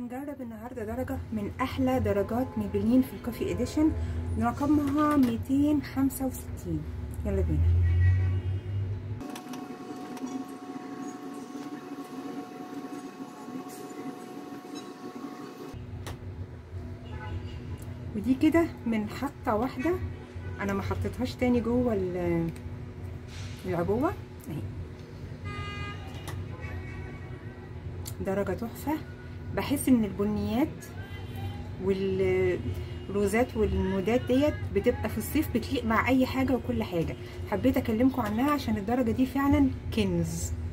هنجرب النهارده درجة من أحلى درجات ميبلين في الكوفي إديشن رقمها 265 يلا بينا ودي كده من حطة واحدة أنا ما حطيتهاش تاني جوه العبوة اهي درجة تحفة بحس ان البنيات والروزات والنودات ديت بتبقى في الصيف بتليق مع اي حاجة وكل حاجة حبيت اكلمكم عنها عشان الدرجة دي فعلا كنز